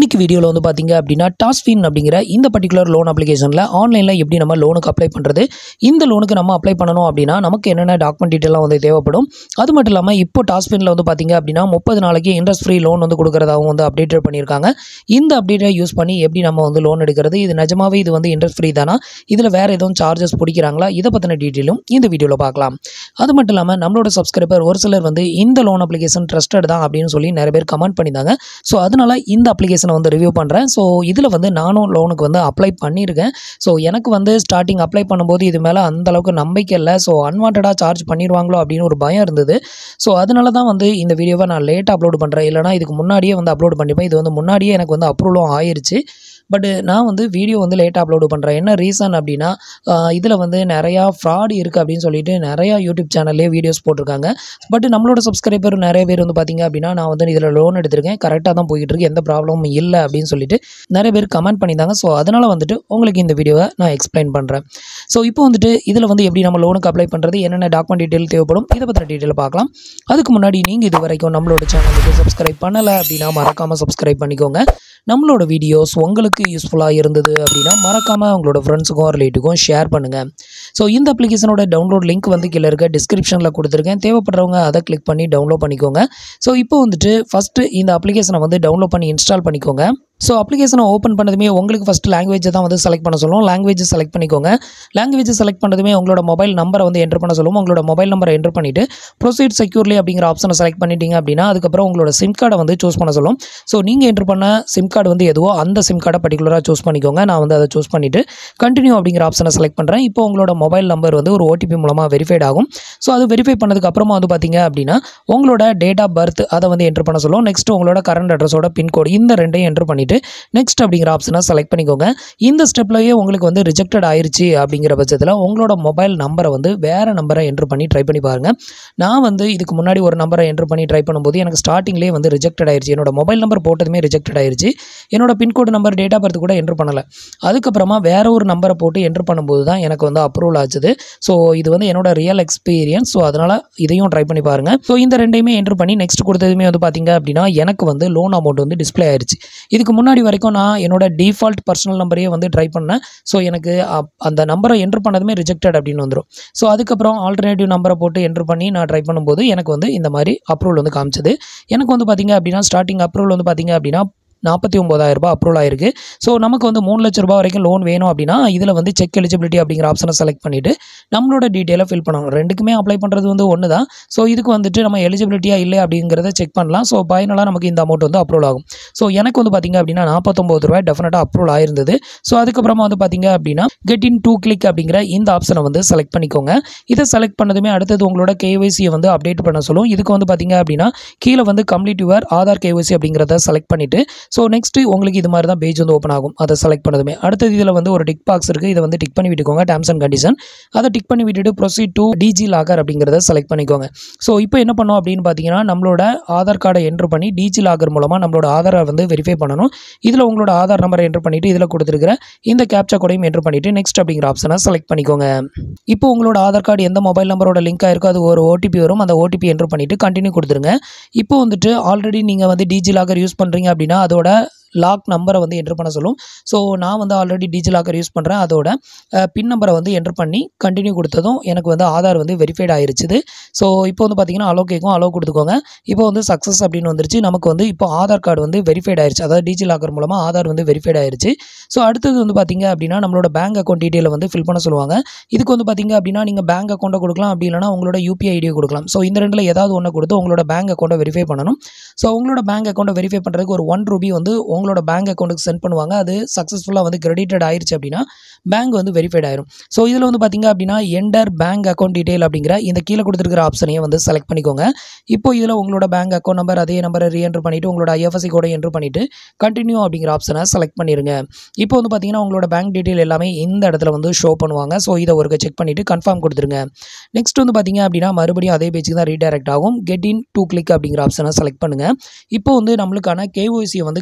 இன்னைக்கு வீடியோவில் வந்து பார்த்தீங்க அப்படின்னா டாஸ்ஃபின் அப்படிங்கிற இந்த பர்டிகுலர் லோன் அப்ளிகேஷனில் ஆன்லைனில் எப்படி நம்ம லோனுக்கு அப்ளை பண்ணுறது இந்த லோனுக்கு நம்ம அப்ளை பண்ணணும் அப்படின்னா நமக்கு என்னென்ன டாக்குமெண்ட் டீட்டெயிலாம் வந்து தேவைப்படும் அது மட்டும் இல்லாமல் இப்போ டாஸ்ஃபினில் வந்து பார்த்தீங்க அப்படின்னா முப்பது நாளைக்கு இன்ட்ரெஸ்ட் ஃப்ரீ லோன் வந்து கொடுக்குறதாகவும் வந்து அப்டேட் பண்ணியிருக்காங்க இந்த அப்டேட்டை யூஸ் பண்ணி எப்படி நம்ம வந்து லோன் எடுக்கிறது இது நிஜமாவே இது வந்து இன்ட்ரெஸ்ட் ஃப்ரீ தானா இதில் வேறு எதுவும் சார்ஜஸ் பிடிக்கிறாங்களா இதை பற்றின டீட்டெயிலும் இந்த வீடியோவில் பார்க்கலாம் அது மட்டும் இல்லாமல் நம்மளோட சப்ஸ்கிரைபர் ஒரு சிலர் வந்து இந்த லோன் அப்ளிகேஷன் ட்ரஸ்டட் தான் அப்படின்னு சொல்லி நிறைய பேர் கமெண்ட் பண்ணியிருந்தாங்க ஸோ அதனால் இந்த அப்ளிகேஷனை வந்து ரிவ்யூ பண்ணுறேன் ஸோ இதில் வந்து நானும் லோனுக்கு வந்து அப்ளை பண்ணியிருக்கேன் ஸோ எனக்கு வந்து ஸ்டார்டிங் அப்ளை பண்ணும்போது இது மேலே அந்த அளவுக்கு நம்பிக்கை இல்லை ஸோ அன்வான்டாக சார்ஜ் பண்ணிடுவாங்களோ அப்படின்னு ஒரு பயம் இருந்தது ஸோ அதனால தான் வந்து இந்த வீடியோவை நான் லேட்டாக அப்லோட் பண்ணுறேன் இல்லைனா இதுக்கு முன்னாடியே வந்து அப்லோட் பண்ணிப்பேன் இது வந்து முன்னாடியே எனக்கு வந்து அப்ரூவலும் ஆயிருச்சு பட் நான் வந்து வீடியோ வந்து லேட்டாக அப்லோடு பண்ணுறேன் என்ன ரீசன் அப்படின்னா இதில் வந்து நிறையா ஃப்ராட் இருக்குது அப்படின்னு சொல்லிட்டு நிறையா யூடியூப் சேனல்லே வீடியோஸ் போட்டிருக்காங்க பட் நம்மளோட சப்ஸ்கிரைபர் நிறைய பேர் வந்து பார்த்தீங்க அப்படின்னா நான் வந்து இதில் லோன் எடுத்திருக்கேன் கரெக்டாக தான் போயிட்டு இருக்கு எந்த ப்ராப்ளமும் இல்லை அப்படின்னு சொல்லிட்டு நிறைய பேர் கமெண்ட் பண்ணியிருந்தாங்க ஸோ அதனால் வந்துட்டு உங்களுக்கு இந்த வீடியோவை நான் எக்ஸ்பிளைன் பண்ணுறேன் ஸோ இப்போ வந்துட்டு இதில் வந்து எப்படி நம்ம லோனுக்கு அப்ளை பண்ணுறது என்னென்ன டாக்குமெண்ட் டீட்டெயில் தேவைப்படும் இதை பற்றின டீட்டெயில் பார்க்கலாம் அதுக்கு முன்னாடி நீங்கள் இது வரைக்கும் நம்மளோட சேனலுக்கு சப்ஸ்கிரைப் பண்ணலை அப்படின்னா மறக்காமல் சப்ஸ்கிரைப் பண்ணிக்கோங்க நம்மளோட வீடியோஸ் உங்களுக்கு யூஸ்ஃபுல்லாக இருந்தது அப்படின்னா மறக்காமல் உங்களோட ஃப்ரெண்ட்ஸுக்கும் ரிலேட்டிவ்க்கும் ஷேர் பண்ணுங்கள் ஸோ இந்த அப்ளிகேஷனோட டவுன்லோட் லிங்க் வந்து கீழே இருக்க டிஸ்கிரிப்ஷனில் கொடுத்துருக்கேன் தேவைப்படுறவங்க அதை கிளிக் பண்ணி டவுன்லோட் பண்ணிக்கோங்க ஸோ இப்போ வந்துட்டு ஃபஸ்ட்டு இந்த அப்ளிகேஷனை வந்து டவுன்லோட் பண்ணி இன்ஸ்டால் பண்ணிக்கோங்க ஸோ அப்ளிகேஷனை ஓப்பன் பண்ணதுமே உங்களுக்கு ஃபஸ்ட்டு லாங்குவேஜை தான் வந்து செலக்ட் பண்ண சொல்லுவோம் லாங்குவேஜ் செலக்ட் பண்ணிக்கோங்க லாங்குவேஜ் செலக்ட் பண்ணதுமே உங்களோட மொபைல் நம்பரை வந்து என்டர் பண்ண சொல்லுவோம் உங்களோட மொபைல் நம்பரை என்டர் பண்ணிவிட்டு ப்ரொசீட் செக்யூர்லி அப்படிங்கிற ஆப்ஷனை செலக்ட் பண்ணிட்டீங்க அப்படின்னா அதுக்கப்புறம் உங்களோட சிம் கார்டை வந்து சூஸ் பண்ண சொல்லும் ஸோ நீங்கள் என்டர் பண்ண சிம் கார்டு வந்து எதுவோ அந்த சிம் கார்டை பர்டிகுலராக சூஸ் பண்ணிக்கோங்க நான் வந்து அதை சூஸ் பண்ணிவிட்டு கண்டினியூ அப்படிங்கிற ஆப்ஷனை செலக்ட் பண்ணுறேன் இப்போ உங்களோட மொபைல் நம்பர் வந்து ஒரு ஓடிபி மூலமாக வெரிஃபைட் ஆகும் ஸோ அது வெரிஃபை பண்ணதுக்கு அப்புறமா வந்து பார்த்தீங்க அப்படின்னா உங்களோட டேட் ஆஃப் பர்த் அதை வந்து என்டர் பண்ண சொல்லும் நெக்ஸ்ட் உங்களோட கரண்ட் அட்ரஸோட பின்கோடு இந்த ரெண்டையும் என்டர் பண்ணிவிட்டு நெக்ஸ்ட் அப்படிங்கிற ஆப்ஷனை செலக்ட் பண்ணிக்கோங்க இந்த ஸ்டெப்லயே உங்களுக்கு வந்து ரிஜெக்டட் ஆயிருச்சு அப்படிங்கிற பட்சத்தில் உங்களோட மொபைல் நம்பரை வந்து வேறு நம்பரை என்டர் பண்ணி ட்ரை பண்ணி பாருங்கள் நான் வந்து இதுக்கு முன்னாடி ஒரு நம்பரை என்டர் பண்ணி ட்ரை பண்ணும்போது எனக்கு ஸ்டார்டிங்லேயே வந்து ரிஜெக்டட் ஆயிருச்சு என்னோட மொபைல் நம்பர் போட்டதுமே ரிஜெக்டட் ஆயிருச்சு என்னோட pincode number date of birth கூட என்டர் பண்ணலை அதுக்கப்புறமா வேற ஒரு நம்பரை போட்டு என்டர் பண்ணும்போது தான் எனக்கு வந்து அப்ரூவல் ஆச்சுது ஸோ இது வந்து என்னோட ரியல் எக்ஸ்பீரியன்ஸ் ஸோ அதனால் இதையும் ட்ரை பண்ணி பாருங்கள் ஸோ இந்த ரெண்டையுமே என்டர் பண்ணி நெக்ஸ்ட் கொடுத்ததுமே வந்து பார்த்தீங்க அப்படின்னா எனக்கு வந்து லோன் அமௌண்ட் வந்து டிஸ்ப்ளே ஆயிருச்சு இதுக்கு முன்னாடி வரைக்கும் நான் என்னோட டிஃபால்ட் பர்சனல் நம்பரையே வந்து ட்ரை பண்ணேன் ஸோ எனக்கு அப்- அந்த நம்பரை என்டர் பண்ணதுமே ரிஜெக்டட் அப்படின்னு வந்துடும் ஸோ அதுக்கப்புறம் ஆல்டர்னேட்டிவ் நம்பரை போட்டு என்டர் பண்ணி நான் ட்ரை பண்ணும்போது எனக்கு வந்து இந்த மாதிரி அப்ரூவல் வந்து காமிச்சது எனக்கு வந்து பார்த்தீங்க அப்படின்னா ஸ்டார்டிங் அப்ரூவல் வந்து பார்த்தீங்க அப்படின்னா நாற்பத்தி ஒம்பதாயிரம் ரூபாய் அப்ரூவல் ஆயிருக்கு ஸோ நமக்கு வந்து மூணு லட்ச ரூபாய் வரைக்கும் லோன் வேணும் அப்படின்னா இதில் வந்து செக் எலிஜிபிலிட்டி அப்படிங்கிற ஆப்ஷனை செலக்ட் பண்ணிவிட்டு நம்மளோட டீட்டெயிலை ஃபில் பண்ணணும் ரெண்டுக்குமே அப்ளை பண்ணுறது வந்து ஒன்று தான் ஸோ இதுக்கு வந்துட்டு நம்ம எலிஜிபிலிட்டியாக இல்லை அப்படிங்கிறத செக் பண்ணலாம் ஸோ ஃபைனலாக நமக்கு இந்த அமௌண்ட் வந்து அப்ரூவல் ஆகும் ஸோ எனக்கு வந்து பார்த்தீங்க அப்படின்னா நாற்பத்தொம்பது ரூபாய் டெஃபினட்டாக அப்ரூவல் ஆயிருந்தது ஸோ அதுக்கப்புறமா வந்து பார்த்தீங்க அப்படின்னா கெட் இன் டூ கிளிக் அப்படிங்கிற இந்த ஆப்ஷனை வந்து செலக்ட் பண்ணிக்கோங்க இதை செலக்ட் பண்ணதுமே அடுத்தது உங்களோட கேஒய்சியை வந்து அப்டேட் பண்ண சொல்லும் இதுக்கு வந்து பார்த்தீங்க அப்படின்னா கீழே வந்து கம்ப்ளீட் யுவர் ஆதார் கேஒய்சி அப்படிங்கிறத செலக்ட் பண்ணிவிட்டு ஸோ நெக்ஸ்ட்டு உங்களுக்கு இது மாதிரி தான் பேஜ் வந்து ஓப்பன் ஆகும் அதை செலக்ட் பண்ணதுமே அடுத்தது இதில் வந்து ஒரு டிக் பாக்ஸ் இருக்குது இதை வந்து டிக் பண்ணி விட்டுக்கோங்க டேர்ம்ஸ் அண்ட் கண்டிஷன் அதை டிக் பண்ணி விட்டுட்டு ப்ரொசீட் டு டிஜி லாகர் அப்படிங்கிறத செலக்ட் பண்ணிக்கோங்க ஸோ இப்போ என்ன பண்ணோம் அப்படின்னு பார்த்தீங்கன்னா நம்மளோட ஆதார் கார்டை என்ட்ரு பண்ணி டிஜி லாகர் மூலமாக நம்மளோட ஆதாரை வந்து வெரிஃபை பண்ணணும் இதில் உங்களோட ஆதார் நம்பரை என்ட்ரு பண்ணிவிட்டு இதில் கொடுத்துருக்கிற இந்த கேப்சா கோடையும் என்ட்ரு பண்ணிவிட்டு நெக்ஸ்ட் அப்படிங்கிற ஆப்ஷனை செலக்ட் பண்ணிக்கோங்க இப்போ உங்களோட ஆதார் கார்டு எந்த மொபைல் நம்பரோட லிங்க் ஆயிருக்கோ அது ஒரு ஓடிபி வரும் அந்த ஓடிபி என்ட்ரு பண்ணிவிட்டு கண்டினியூ கொடுத்துருங்க இப்போ வந்துட்டு ஆல்ரெடி நீங்கள் வந்து டிஜி லாகர் யூஸ் பண்ணுறீங்க அப்படின்னா அதோட லாக் நம்பரை வந்து என்ட்ரு பண்ண சொல்லும் ஸோ நான் வந்து ஆல்ரெடி டிஜி லாக்கர் யூஸ் பண்ணுறேன் அதோட பின் நம்பரை வந்து என்ட்ரு பண்ணி கண்டினியூ கொடுத்ததும் எனக்கு வந்து ஆதார் வந்து வெரிஃபைட் ஆயிருச்சுது ஸோ இப்போ வந்து பார்த்தீங்கன்னா அலோ கேட்கும் அலோ கொடுத்துக்கோங்க இப்போ வந்து சக்ஸஸ் அப்படின்னு வந்துருச்சு நமக்கு வந்து இப்போ ஆதார் கார்டு வந்து வெரிஃபைட் ஆயிருச்சு அதாவது டிஜி லாக்கர் மூலமாக ஆதார் வந்து வெரிஃபைட் ஆயிருச்சு ஸோ அடுத்தது வந்து பார்த்தீங்க அப்படின்னா நம்மளோட பேங்க் அக்கௌண்ட் டீட்டெயிலை வந்து ஃபில் பண்ண சொல்லுவாங்க இதுக்கு வந்து பார்த்தீங்க அப்படின்னா நீங்கள் பேங்க் அக்கௌண்ட்டை கொடுக்கலாம் அப்படி இல்லைனா உங்களோட யூபிஐ ஐடியை கொடுக்கலாம் ஸோ இந்த ரெண்டில் ஏதாவது ஒன்று கொடுத்து உங்களோட பேங்க் அக்கௌண்ட்டை வெரிஃபை பண்ணணும் ஸோ உங்களோட பேங்க் அக்கௌண்ட்டை வெரிஃபை பண்ணுறதுக்கு ஒரு ஒன் ரூபி வந்து உங்களோட பேங்க் அக்கௌண்ட்டுக்கு சென்ட் பண்ணுவாங்க அது சக்ஸஸ்ஃபுல்லாக வந்து கிரெடிட்டட் ஆயிருச்சு அப்படின்னா பேங்க் வந்து வெரிஃபைட் ஆயிரும் ஸோ இதில் வந்து பார்த்தீங்க அப்படின்னா என்டர் பேங்க் அக்கௌண்ட் டீட்டெயில் அப்படிங்கிற இந்த கீழே கொடுத்துருக்கிற ஆப்ஷனையும் வந்து செலக்ட் பண்ணிக்கோங்க இப்போ இதில் உங்களோட பேங்க் அக்கௌண்ட் நம்பர் அதே நம்பரை ரீஎன்ட்ரு பண்ணிவிட்டு உங்களோட ஐஎஃப்எஸ்சி கோடை என்ட்ரு பண்ணிவிட்டு கண்டினியூ அப்படிங்கிற ஆப்ஷனை செலக்ட் பண்ணிடுங்க இப்போ வந்து பார்த்தீங்கன்னா உங்களோட பேங்க் டீட்டெயில் எல்லாமே இந்த இடத்துல வந்து ஷோ பண்ணுவாங்க ஸோ இதை ஒருக்க செக் பண்ணிவிட்டு கன்ஃபார்ம் கொடுத்துருங்க நெக்ஸ்ட் வந்து பார்த்தீங்க அப்படின்னா மறுபடியும் அதே பேஜுக்கு தான் ரீடைரக்ட் ஆகும் கெட் இன் டூ கிளிக் அப்படிங்கிற ஆப்ஷனை செலக்ட் பண்ணுங்கள் இப்போ வந்து நம்மளுக்கான கேஒய்சியை வந்து கம்ப்ளீட் பண்ணணும்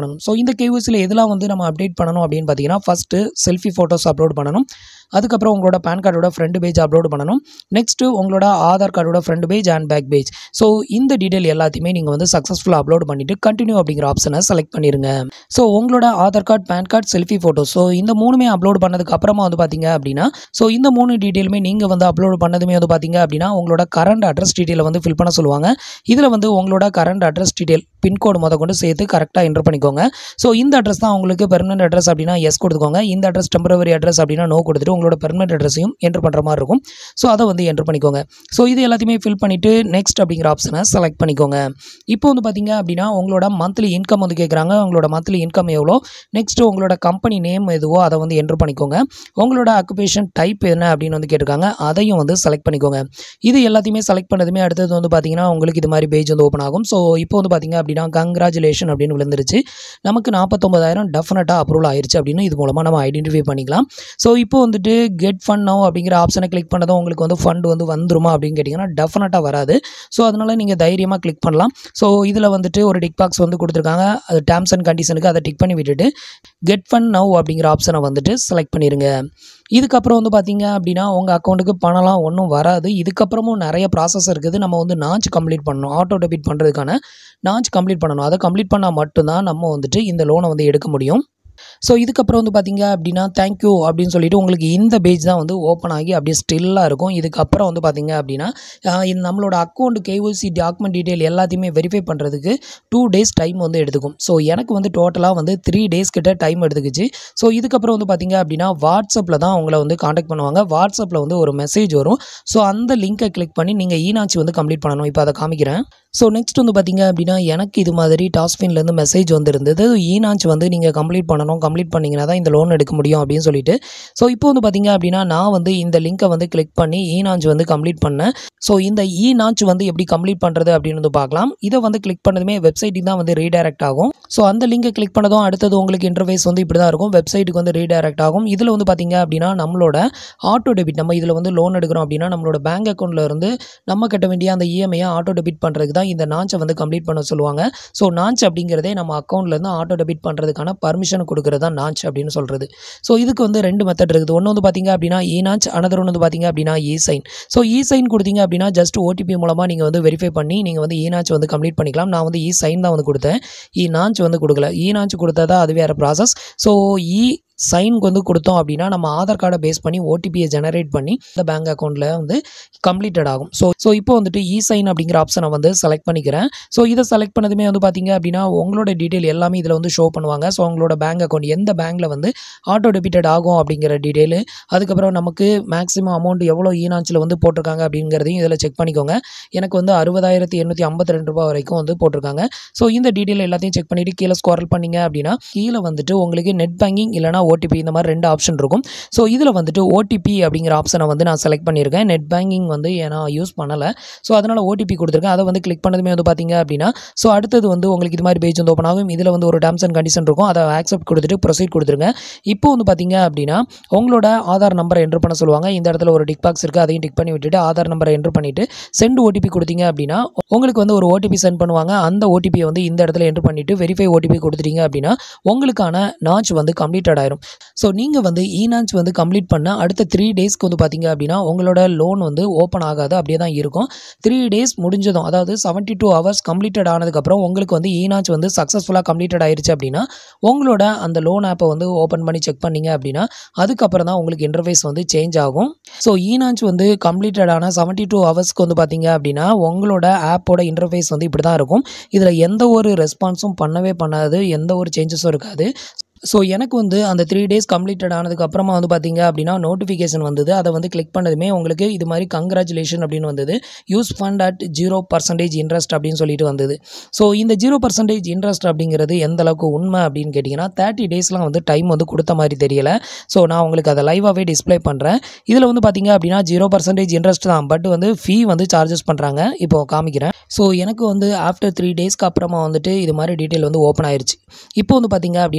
பண்ணணும் ஸோ இந்த கேஒய்சியில் எதெல்லாம் வந்து நம்ம அப்டேட் பண்ணணும் அப்படின்னு பார்த்தீங்கன்னா ஃபஸ்ட்டு செல்ஃபி ஃபோட்டோஸ் அப்லோட் பண்ணணும் அதுக்கப்புறம் உங்களோட பேன் கார்டோட ஃப்ரண்ட் பேஜ் அப்லோட் பண்ணணும் நெக்ஸ்ட்டு உங்களோட ஆதார் கார்டோட front page and back page so இந்த டீட்டெயில் எல்லாத்தையுமே நீங்கள் வந்து சக்ஸஸ்ஃபுல்லாக அப்லோட் பண்ணிவிட்டு கண்டினியூ அப்படிங்கிற ஆப்ஷனை செலக்ட் பண்ணிடுங்க ஸோ உங்களோட Aadhaar card PAN card selfie photo so இந்த மூணுமே அப்லோட் பண்ணதுக்கு அப்புறமா வந்து பார்த்தீங்க அப்படின்னா ஸோ இந்த மூணு டீட்டெயிலுமே நீங்கள் வந்து அப்லோட் பண்ணதுமே வந்து பார்த்தீங்க அப்படின்னா உங்களோட கரண்ட் அட்ரஸ் டீட்டெயிலை வந்து ஃபில் பண்ண சொல்லுவாங்க இதில் வந்து உங்களோட கரண்ட் அட்ரஸ் டீட்டெயில் பின்கோடு முத கொண்டு சேர்த்து கரெக்டாக என்டர் பண்ணிக்கோங்க ஸோ இந்த அட்ரஸ் தான் உங்களுக்கு பெர்மனன்ட் அட்ரஸ் அப்படின்னா எஸ் கொடுத்துக்கோங்க இந்த அட்ரஸ் டெம்பரவரி அட்ரஸ் அப்படின்னா நோ கொடுத்துட்டு உங்களோட பெர்மனன்ட் அட்ரஸையும் என்டர் பண்ணுற மாதிரி இருக்கும் ஸோ அதை வந்து என்டர் பண்ணிக்கோங்க ஸோ இது எல்லாத்தையுமே ஃபில் பண்ணிவிட்டு நெக்ஸ்ட் அப்படிங்கிற ஆப்ஷனை செலக்ட் பண்ணிக்கோங்க இப்போ வந்து பார்த்தீங்க அப்படின்னா உங்களோட மந்த்லி இன்கம் வந்து கேட்குறாங்க உங்களோட மந்த்லி இன்கம் எவ்வளோ நெக்ஸ்ட்டு உங்களோட கம்பெனி நேம் எதுவோ அதை வந்து என்டர் பண்ணிக்கோங்க உங்களோட அக்குபேஷன் டைப் என்ன அப்படின்னு வந்து கேட்டிருக்காங்க அதையும் வந்து செலக்ட் பண்ணிக்கோங்க இது எல்லாத்தையுமே செலக்ட் பண்ணதுமே அடுத்தது வந்து பார்த்தீங்கன்னா உங்களுக்கு இது மாதிரி பேஜ் வந்து ஓப்பன் ஆகும் ஸோ இப்போ வந்து பார்த்தீங்க அப்படின்னா கங்க்ராச்சுலேஷன் அப்படின்னு விழுந்துருச்சு நமக்கு நாற்பத்தொம்பதாயிரம் டெஃபினட்டாக அப்ரூவல் ஆயிருச்சு அப்படின்னு இது மூலமாக நம்ம ஐடென்டிஃபை பண்ணிக்கலாம் ஸோ இப்போ வந்துட்டு கெட் ஃபண்ட் நோ அப்படிங்கிற ஆப்ஷனை கிளிக் பண்ணதும் உங்களுக்கு வந்து ஃபண்ட் வந்து வந்துருமா அப்படின்னு கேட்டிங்கன்னா டெஃபினட்டாக வராது ஸோ அதனால் நீங்கள் தைரியமாக கிளிக் பண்ணலாம் ஸோ இதில் வந்துட்டு ஒரு டிக் பாக்ஸ் வந்து கொடுத்துருக்காங்க அது டேர்ம்ஸ் அண்ட் கண்டிஷனுக்கு அதை டிக் பண்ணி விட்டுட்டு கெட் ஃபண்ட் நவ் அப்படிங்கிற ஆப்ஷனை வந்துட்டு செலக்ட் பண்ணிடுங்க இதுக்கப்புறம் வந்து பார்த்தீங்க அப்படின்னா உங்கள் அக்கௌண்ட்டுக்கு பணம்லாம் ஒன்றும் வராது இதுக்கப்புறமும் நிறைய ப்ராசஸ் இருக்குது நம்ம வந்து நாச் கம்ப்ளீட் பண்ணணும் ஆட்டோ டெபிட் பண்ணுறதுக்கான நாச் கம்ப்ளீட் பண்ணணும் அதை கம்ப்ளீட் பண்ணால் மட்டும்தான் நம்ம வந்துட்டு இந்த லோனை வந்து எடுக்க முடியும் ஸோ இதுக்கப்புறம் வந்து பார்த்தீங்க அப்படின்னா தேங்க்யூ அப்படின்னு சொல்லிட்டு உங்களுக்கு இந்த பேஜ் தான் வந்து ஓப்பன் ஆகி அப்படியே ஸ்டில்லாக இருக்கும் இதுக்கப்புறம் வந்து பார்த்தீங்க அப்படின்னா ஆஹ் இந்த நம்மளோட அக்கௌண்ட் கேஒசி டாக்குமெண்ட் டீட்டெயில் எல்லாத்தையுமே வெரிஃபை பண்ணுறதுக்கு டூ டேஸ் டைம் வந்து எடுத்துக்கும் ஸோ எனக்கு வந்து டோட்டலாக வந்து த்ரீ டேஸ் கிட்ட டைம் எடுத்துக்கிச்சு ஸோ இதுக்கப்புறம் வந்து பார்த்தீங்க அப்படின்னா வாட்ஸ்அப்பில் தான் உங்களை வந்து காண்டாக்ட் பண்ணுவாங்க வாட்ஸ்அப்பில் வந்து ஒரு மெசேஜ் வரும் ஸோ அந்த லிங்கை கிளிக் பண்ணி நீங்கள் ஈனாச்சி வந்து கம்ப்ளீட் பண்ணணும் இப்போ அதை காமிக்கிறேன் ஸோ நெக்ஸ்ட் வந்து பார்த்தீங்க அப்படின்னா எனக்கு இது மாதிரி டாஸ்பின்லேருந்து மெசேஜ் வந்துருந்தது ஈனாச் வந்து நீங்கள் கம்ப்ளீட் பண்ணணும் கம்ப்ளீட் பண்ணிங்கன்னா தான் இந்த லோன் எடுக்க முடியும் அப்படின்னு சொல்லிட்டு ஸோ இப்போ வந்து பார்த்தீங்க அப்படின்னா நான் வந்து இந்த லிங்கை வந்து கிளிக் பண்ணி ஈனாச் வந்து கம்ப்ளீட் பண்ணேன் ஸோ இந்த இ நாச் வந்து எப்படி கம்ப்ளீட் பண்ணுறது அப்படின்னு வந்து பார்க்கலாம் இதை வந்து கிளிக் பண்ணதுமே வெப்சைட்டுக்கு தான் வந்து ரீடைரக்ட் ஆகும் ஸோ அந்த லிங்கை கிளிக் பண்ணதும் அடுத்தது உங்களுக்கு இன்டர்ஃபேஸ் வந்து இப்படி தான் இருக்கும் வெப்சைட்டுக்கு வந்து ரீடைரக்ட் ஆகும் இதில் வந்து பார்த்தீங்க அப்படின்னா நம்மளோட ஆட்டோ டெபிட் நம்ம இதில் வந்து லோன் எடுக்கிறோம் அப்படின்னா நம்மளோட பேங்க் அக்கௌண்ட்டில் இருந்து நம்ம கட்ட வேண்டிய அந்த இஎம்ஐயை ஆட்டோ டெபிட் பண்ணுறதுக்கு தான் இந்த நாச்சை வந்து கம்ப்ளீட் பண்ண சொல்லுவாங்க ஸோ நாச் அப்படிங்கிறதே நம்ம அக்கௌண்ட்லேருந்து ஆட்டோ டெபிட் பண்ணுறதுக்கான பர்மிஷன் கொடுக்குறது தான் நாச் அப்படின்னு சொல்கிறது ஸோ இதுக்கு வந்து ரெண்டு மெத்தட் இருக்குது ஒன்று வந்து பார்த்தீங்க அப்படின்னா இ நாச் அனதர் ஒன்று வந்து பார்த்தீங்க அப்படின்னா e sign so e sign கொடுத்தீங்க அப்படின்னா ஜஸ்ட் ஓடிபி மூலமாக நீங்கள் வந்து வெரிஃபை பண்ணி நீங்கள் வந்து இ நாச் வந்து கம்ப்ளீட் பண்ணிக்கலாம் நான் வந்து இ சைன் தான் வந்து கொடுத்தேன் இ நாச் வந்து கொடுக்கல இ நாச் கொடுத்தா அது வேறு ப்ராசஸ் ஸோ இ சைனுக்கு வந்து கொடுத்தோம் அப்படின்னா நம்ம ஆதார் கார்டை பேஸ் பண்ணி ஓடிபியை ஜெனரேட் பண்ணி இந்த பேங்க் அக்கௌண்ட்டில் வந்து கம்ப்ளீட்டட் ஆகும் ஸோ ஸோ இப்போ வந்துட்டு இ சைன் அப்படிங்கிற ஆப்ஷனை வந்து செலக்ட் பண்ணிக்கிறேன் ஸோ இதை செலக்ட் பண்ணதுமே வந்து பார்த்தீங்க அப்படின்னா உங்களோட டீட்டெயில் எல்லாமே இதில் வந்து ஷோ பண்ணுவாங்க ஸோ உங்களோட பேங்க் அக்கௌண்ட் எந்த பேங்க்கில் வந்து ஆட்டோ டெபிட்டட் ஆகும் அப்படிங்கிற டீட்டெயில் அதுக்கப்புறம் நமக்கு மேக்ஸிமம் அமௌண்ட் எவ்வளோ ஈனாச்சில் வந்து போட்டிருக்காங்க அப்படிங்கிறதையும் இதில் செக் பண்ணிக்கோங்க எனக்கு வந்து அறுபதாயிரத்தி எண்ணூற்றி ஐம்பத்தி ரெண்டு ரூபா வரைக்கும் வந்து போட்டிருக்காங்க ஸோ இந்த டீட்டெயில் எல்லாத்தையும் செக் பண்ணிவிட்டு கீழே ஸ்குவாரல் பண்ணீங்க அப்படின்னா கீழே வந்துட்டு உங்களுக்கு நெட் பேங்கிங் இல்லைனா ஓடிபி இந்த மாதிரி ரெண்டு ஆப்ஷன் இருக்கும் ஸோ இதில் வந்துட்டு ஓடிபி அப்படிங்கிற ஆப்ஷனை வந்து நான் செலக்ட் பண்ணியிருக்கேன் நெட் பேங்கிங் வந்து நான் யூஸ் பண்ணலை ஸோ அதனால் ஓடிபி கொடுத்துருக்கேன் அதை வந்து கிளிக் பண்ணதுமே வந்து பார்த்தீங்க அப்படின்னா ஸோ அடுத்தது வந்து உங்களுக்கு இது மாதிரி பேஜ் வந்து ஓப்பன் ஆகும் இதில் வந்து ஒரு டேர்ம்ஸ் அண்ட் கண்டிஷன் இருக்கும் அதை ஆக்செப்ட் கொடுத்துட்டு ப்ரொசீட் கொடுத்துருங்க இப்போ வந்து பார்த்தீங்க அப்படின்னா உங்களோட ஆதார் நம்பரை என்ட்ரு பண்ண சொல்லுவாங்க இந்த இடத்துல ஒரு டிக் பாக்ஸ் இருக்குது அதையும் டிக் பண்ணி விட்டுட்டு ஆதார் நம்பரை என்ட்ரு பண்ணிவிட்டு சென்ட் ஓடிபி கொடுத்தீங்க அப்படின்னா உங்களுக்கு வந்து ஒரு ஓடிபி சென்ட் பண்ணுவாங்க அந்த ஓடிபியை வந்து இந்த இடத்துல என்ட்ரு பண்ணிவிட்டு வெரிஃபை ஓடிபி கொடுத்துட்டீங்க அப்படின்னா உங்களுக்கான நாச் வந்து கம்ப்ளீட்டட் ஆயிரும் ஸோ நீங்கள் வந்து இ நாச் வந்து கம்ப்ளீட் பண்ண அடுத்த த்ரீ டேஸ்க்கு வந்து பார்த்தீங்க அப்படின்னா உங்களோட லோன் வந்து ஓப்பன் ஆகாது அப்படியே தான் இருக்கும் த்ரீ டேஸ் முடிஞ்சதும் அதாவது செவன்ட்டி டூ ஹவர்ஸ் கம்ப்ளீட்டட் ஆனதுக்கப்புறம் உங்களுக்கு வந்து இ நாச் வந்து சக்ஸஸ்ஃபுல்லாக கம்ப்ளீட்டட் ஆயிருச்சு அப்படின்னா உங்களோட அந்த லோன் ஆப்பை வந்து ஓப்பன் பண்ணி செக் பண்ணீங்க அப்படின்னா அதுக்கப்புறம் தான் உங்களுக்கு இன்டர்ஃபேஸ் வந்து சேஞ்ச் ஆகும் ஸோ ஈனாச் வந்து கம்ப்ளீட்டடான செவன்ட்டி டூ ஹவர்ஸ்க்கு வந்து பார்த்தீங்க அப்படின்னா உங்களோட ஆப்போட இன்டர்ஃபேஸ் வந்து இப்படி தான் இருக்கும் இதில் எந்த ஒரு ரெஸ்பான்ஸும் பண்ணவே பண்ணாது எந்த ஒரு சேஞ்சஸும் இருக்காது ஸோ எனக்கு வந்து அந்த த்ரீ டேஸ் கம்ப்ளீட்டட் ஆனதுக்கு அப்புறமா வந்து பார்த்தீங்க அப்படின்னா நோட்டிஃபிகேஷன் வந்தது அதை வந்து கிளிக் பண்ணதுமே உங்களுக்கு இது மாதிரி கங்க்ராச்சுலேஷன் அப்படின்னு வந்தது use fund at zero percentage interest அப்படின்னு சொல்லிட்டு வந்தது ஸோ இந்த ஜீரோ பர்சன்டேஜ் இன்ட்ரெஸ்ட் அப்படிங்கிறது எந்த அளவுக்கு உண்மை அப்படின்னு கேட்டிங்கன்னா தேர்ட்டி டேஸ்லாம் வந்து டைம் வந்து கொடுத்த மாதிரி தெரியல ஸோ நான் உங்களுக்கு அதை லைவாகவே டிஸ்ப்ளே பண்ணுறேன் இதில் வந்து பார்த்தீங்க அப்படின்னா ஜீரோ பர்சன்டேஜ் இன்ட்ரெஸ்ட் தான் பட் வந்து ஃபீ வந்து சார்ஜஸ் பண்ணுறாங்க இப்போ காமிக்கிறேன் ஸோ எனக்கு வந்து ஆஃப்டர் த்ரீ டேஸ்க்கு அப்புறமா வந்துட்டு இது மாதிரி டீட்டெயில் வந்து ஓப்பன் ஆயிருச்சு இப்போ வந்து பார்த்தீங்க அப்படின்னா நமக்கு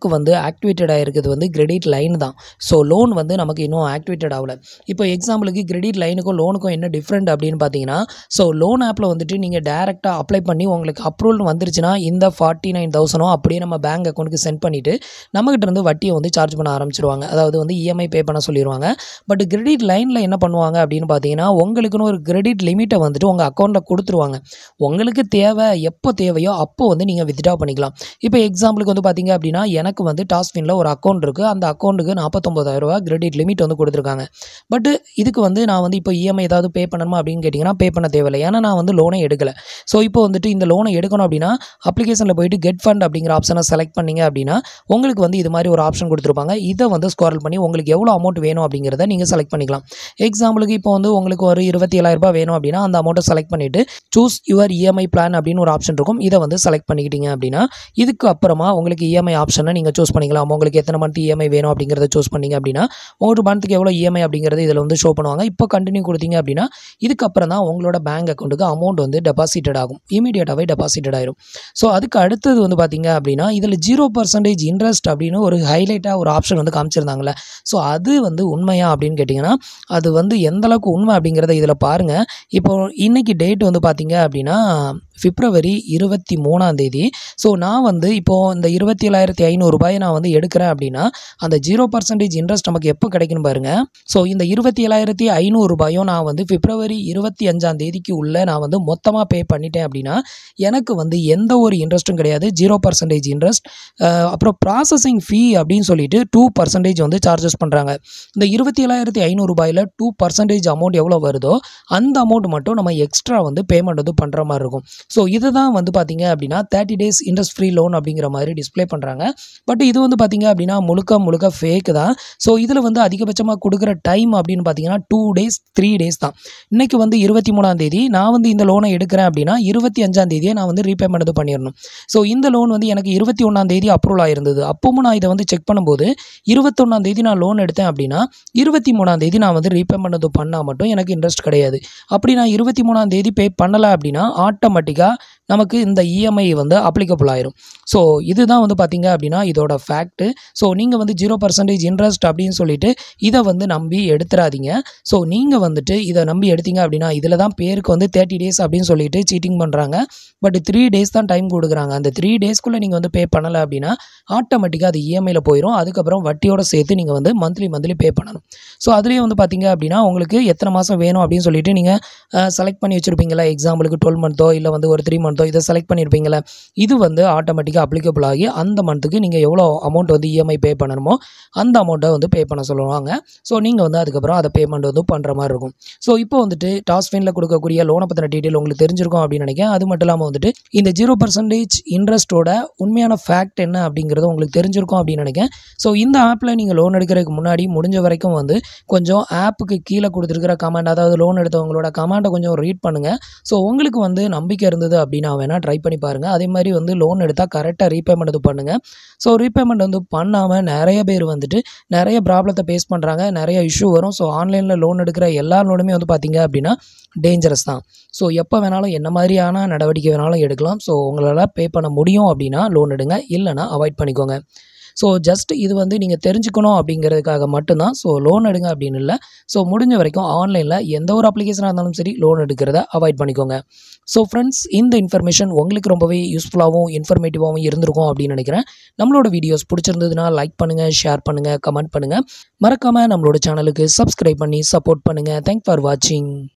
நமக்கு வந்து ஆக்டிவேட்டட் ஆகிருக்கிறது வந்து கிரெடிட் லைன் தான் ஸோ லோன் வந்து நமக்கு இன்னும் ஆக்டிவேட்டட் ஆகல இப்போ எக்ஸாம்பிளுக்கு கிரெடிட் லைனுக்கும் லோனுக்கும் என்ன டிஃப்ரெண்ட் அப்படின்னு பார்த்தீங்கன்னா ஸோ லோன் ஆப்பில் வந்துட்டு நீங்கள் டேரெக்டாக அப்ளை பண்ணி உங்களுக்கு அப்ரூவல் வந்துருச்சுன்னா இந்த ஃபார்ட்டி நைன் தௌசண்டோ அப்படியே நம்ம பேங்க் அக்கௌண்ட்டுக்கு சென்ட் பண்ணிவிட்டு நம்மகிட்ட இருந்து வட்டியை வந்து சார்ஜ் பண்ண ஆரம்பிச்சிருவாங்க அதாவது வந்து இஎம்ஐ பே பண்ண சொல்லிடுவாங்க பட் கிரெடிட் லைனில் என்ன பண்ணுவாங்க அப்படின்னு பார்த்தீங்கன்னா உங்களுக்குன்னு ஒரு கிரெடிட் லிமிட்டை வந்துட்டு உங்கள் அக்கௌண்ட்டில் கொடுத்துருவாங்க உங்களுக்கு தேவை எப்போ தேவையோ அப்போ வந்து நீங்கள் வித்ட்ரா பண்ணிக்கலாம் இப்போ எக்ஸாம்பிளுக்கு வந்து பார்த்தீங்க அப்படின்னா எனக்கு வந்து டாஸ்பினில் ஒரு அக்கௌண்ட் இருக்குது அந்த அக்கௌண்ட்டுக்கு நாற்பத்தொம்பதாயிரரூவா கிரெடிட் லிமிட் வந்து கொடுத்துருக்காங்க பட் இதுக்கு வந்து நான் வந்து இப்போ இஎம்ஐ ஏதாவது பே பண்ணணுமா அப்படின்னு கேட்டிங்கன்னா பே பண்ண தேவையில்லை ஏன்னா நான் வந்து லோனை எடுக்கலை ஸோ இப்போ வந்துட்டு இந்த லோனை எடுக்கணும் அப்படின்னா அப்ளிகேஷனில் போயிட்டு கெட் ஃபண்ட் அப்படிங்கிற ஆப்ஷனை செலக்ட் பண்ணீங்க அப்படின்னா உங்களுக்கு வந்து இது மாதிரி ஒரு ஆப்ஷன் கொடுத்துருப்பாங்க இதை வந்து ஸ்குவாரல் பண்ணி உங்களுக்கு எவ்வளோ அமௌண்ட் வேணும் அப்படிங்கிறத நீங்கள் செலக்ட் பண்ணிக்கலாம் எக்ஸாம்பிளுக்கு இப்போ வந்து உங்களுக்கு ஒரு இருபத்தி ஏழாயிரரூபா வேணும் அப்படின்னா அந்த அமௌண்ட்டை செலக்ட் பண்ணிவிட்டு சூஸ் யுவர் இஎம்ஐ பிளான் அப்படின்னு ஒரு ஆப்ஷன் இருக்கும் இதை வந்து செலக்ட் பண்ணிக்கிட்டீங்க அப்படின்னா இதுக்கு அப்புறமா உங்களுக்கு இஎம்ஐ ஆப்ஷனை நீங்கள் சூஸ் பண்ணிக்கலாம் உங்களுக்கு எத்தனை மந்த் இஎம்ஐ வேணும் அப்படிங்கிறத சூஸ் பண்ணீங்க அப்படின்னா உங்களுக்கு மந்த்துக்கு எவ்வளோ இஎம்ஐ அப்படிங்கிறது இதில் வந்து ஷோ பண்ணுவாங்க இப்போ கண்டினியூ கொடுத்தீங்க அப்படின்னா இதுக்கப்புறம் தான் உங்களோட பேங்க் அக்கௌண்ட்டுக்கு அமௌண்ட் வந்து டெபாசிட்டட் ஆகும் இமீடியட்டாகவே டெபாசிட்டட் ஆயிரும் ஸோ அதுக்கு அடுத்தது வந்து பார்த்தீங்க அப்படின்னா இதில் ஜீரோ பர்சன்டேஜ் இன்ட்ரெஸ்ட் அப்படின்னு ஒரு ஹைலைட்டாக ஒரு ஆப்ஷன் வந்து காமிச்சிருந்தாங்கல்ல ஸோ அது வந்து உண்மையா அப்படின்னு கேட்டிங்கன்னா அது வந்து எந்த அளவுக்கு உண்மை அப்படிங்கிறத இதில் பாருங்கள் இப்போ இன்னைக்கு டேட் வந்து பார்த்தீங்க அப்படின்னா பிப்ரவரி இருபத்தி மூணாம் தேதி ஸோ நான் வந்து இப்போது இந்த இருபத்தி ஏழாயிரத்தி ஐநூறுரூபாயை நான் வந்து எடுக்கிறேன் அப்படின்னா அந்த ஜீரோ பர்சன்டேஜ் இன்ட்ரெஸ்ட் நமக்கு எப்போ கிடைக்குன்னு பாருங்க ஸோ இந்த இருபத்தி ஏழாயிரத்தி ஐநூறுரூபாயும் நான் வந்து பிப்ரவரி இருபத்தி அஞ்சாம் தேதிக்கு உள்ளே நான் வந்து மொத்தமாக பே பண்ணிட்டேன் அப்படின்னா எனக்கு வந்து எந்த ஒரு இன்ட்ரெஸ்ட்டும் கிடையாது ஜீரோ பர்சன்டேஜ் இன்ட்ரெஸ்ட் அப்புறம் ப்ராசஸிங் ஃபீ அப்படின்னு சொல்லிட்டு டூ பர்சன்டேஜ் வந்து சார்ஜஸ் பண்ணுறாங்க இந்த இருபத்தி ஏழாயிரத்தி ஐநூறுரூபாயில் டூ பர்சன்டேஜ் அமௌண்ட் எவ்வளோ வருதோ அந்த அமௌண்ட் மட்டும் நம்ம எக்ஸ்ட்ரா வந்து பேமெண்ட் வந்து பண்ணுற மாதிரி இருக்கும் ஸோ இதுதான் வந்து பார்த்தீங்க அப்படின்னா thirty days interest free loan அப்படிங்கிற மாதிரி டிஸ்ப்ளே பண்ணுறாங்க பட் இது வந்து பார்த்தீங்க அப்படின்னா முழுக்க முழுக்க ஃபேக் தான் ஸோ இதில் வந்து அதிகபட்சமாக கொடுக்குற டைம் அப்படின்னு பார்த்தீங்கன்னா டூ டேஸ் த்ரீ டேஸ் தான் இன்னைக்கு வந்து இருபத்தி மூணாம் தேதி நான் வந்து இந்த லோனை எடுக்கிறேன் அப்படின்னா இருபத்தி அஞ்சாம் தேதியே நான் வந்து ரீபேமெண்ட் வந்து பண்ணிடணும் ஸோ இந்த லோன் வந்து எனக்கு இருபத்தி ஒன்றாம் தேதி அப்ரூவல் ஆயிருந்தது அப்பவும் நான் இதை வந்து செக் பண்ணும்போது இருபத்தொன்னாம் தேதி நான் லோன் எடுத்தேன் அப்படின்னா இருபத்தி மூணாம் தேதி நான் வந்து ரீபேமெண்ட் வந்து பண்ணால் மட்டும் எனக்கு இன்ட்ரெஸ்ட் கிடையாது அப்படி நான் இருபத்தி மூணாம் தேதி பே பண்ணலை அப்படின்னா ஆட்டோமேட்டிக்காக நமக்கு இந்த இஎம்ஐ வந்து அப்ளிகபிள் ஆயிரும் ஸோ இதுதான் வந்து பார்த்தீங்க அப்படின்னா இதோட ஃபேக்ட்டு ஸோ நீங்கள் வந்து ஜீரோ பர்சன்டேஜ் இன்ட்ரெஸ்ட் அப்படின்னு சொல்லிட்டு இதை வந்து நம்பி எடுத்துறாதீங்க ஸோ நீங்கள் வந்துட்டு இதை நம்பி எடுத்தீங்க அப்படின்னா இதில் தான் பேருக்கு வந்து தேர்ட்டி டேஸ் அப்படின்னு சொல்லிட்டு சீட்டிங் பண்ணுறாங்க பட் த்ரீ டேஸ் தான் டைம் கொடுக்குறாங்க அந்த த்ரீ டேஸ்க்குள்ளே நீங்கள் வந்து பே பண்ணலை அப்படின்னா ஆட்டோமேட்டிக்காக அது இஎம்ஐயில் போயிடும் அதுக்கப்புறம் வட்டியோட சேர்த்து நீங்கள் வந்து மந்த்லி மந்த்லி பே பண்ணணும் ஸோ அதுலேயே வந்து பார்த்தீங்க அப்படின்னா உங்களுக்கு எத்தனை மாதம் வேணும் அப்படின்னு சொல்லிட்டு நீங்கள் செலக்ட் பண்ணி வச்சுருப்பீங்களா எக்ஸாம்பிளுக்கு டுவெல் மந்த்தோ இல்லை வந்து ஒரு த்ரீ மந்த்தோ இதை செலக்ட் பண்ணியிருப்பீங்களா இது வந்து ஆட்டோமேட்டிக்காக அப்ளிகபிள் ஆகி அந்த மந்த்துக்கு நீங்கள் எவ்வளோ அமௌண்ட் வந்து இஎம்ஐ பே பண்ணணுமோ அந்த அமௌண்ட்டை வந்து பே பண்ண சொல்லுவாங்க ஸோ நீங்கள் வந்து அதுக்கப்புறம் அதை பேமெண்ட் வந்து பண்ணுற மாதிரி இருக்கும் ஸோ இப்போ வந்துட்டு டாஸ்ஃபினில் கொடுக்கக்கூடிய லோனை பற்றின டீட்டெயில் உங்களுக்கு தெரிஞ்சிருக்கும் அப்படின்னு நினைக்கிறேன் அது மட்டும் இல்லாமல் வந்துட்டு இந்த ஜீரோ பர்சன்டேஜ் இன்ட்ரெஸ்ட்டோட உண்மையான ஃபேக்ட் என்ன அப்படிங்கிறது உங்களுக்கு தெரிஞ்சிருக்கும் அப்படின்னு நினைக்கிறேன் ஸோ இந்த ஆப்பில் நீங்கள் லோன் எடுக்கிறதுக்கு முன்னாடி முடிஞ்ச வரைக்கும் வந்து கொஞ்சம் ஆப்புக்கு கீழே கொடுத்துருக்கிற கமெண்ட் அதாவது லோன் எடுத்தவங்களோட கமெண்ட்டை கொஞ்சம் ரீட் பண்ணுங்கள் ஸோ உங்களுக்கு வந்து நம்பிக்கை இருந்தது அப்படின்னா வேணால் ட்ரை பண்ணி பாருங்கள் அதே மாதிரி வந்து லோன் எடுத்தால் கரெக்டாக ரீபேமெண்ட் இது பண்ணுங்கள் ஸோ ரீபேமெண்ட் வந்து பண்ணாமல் நிறைய பேர் வந்துட்டு நிறைய ப்ராப்ளத்தை ஃபேஸ் பண்ணுறாங்க நிறைய இஷ்யூ வரும் ஸோ ஆன்லைனில் லோன் எடுக்கிற எல்லா லோனுமே வந்து பார்த்தீங்க அப்படின்னா டேஞ்சரஸ் தான் ஸோ எப்போ வேணாலும் என்ன மாதிரியான நடவடிக்கை வேணாலும் எடுக்கலாம் ஸோ உங்களால் பே பண்ண முடியும் அப்படின்னா லோன் எடுங்க இல்லைனா அவாய்ட் பண்ணிக்கோங்க ஸோ ஜஸ்ட் இது வந்து நீங்கள் தெரிஞ்சுக்கணும் அப்படிங்கிறதுக்காக மட்டும்தான் ஸோ லோன் எடுங்க அப்படின்னு இல்லை ஸோ முடிஞ்ச வரைக்கும் ஆன்லைனில் எந்த ஒரு அப்ளிகேஷனாக இருந்தாலும் சரி லோன் எடுக்கிறத அவாய்ட் பண்ணிக்கோங்க ஸோ ஃப்ரெண்ட்ஸ் இந்த இன்ஃபர்மேஷன் உங்களுக்கு ரொம்பவே யூஸ்ஃபுல்லாகவும் இன்ஃபர்மேட்டிவாகவும் இருந்திருக்கும் அப்படின்னு நினைக்கிறேன் நம்மளோட வீடியோஸ் பிடிச்சிருந்ததுன்னா லைக் பண்ணுங்கள் ஷேர் பண்ணுங்கள் கமெண்ட் பண்ணுங்கள் மறக்காமல் நம்மளோட சேனலுக்கு சப்ஸ்கிரைப் பண்ணி சப்போர்ட் பண்ணுங்கள் தேங்க் ஃபார் வாட்சிங்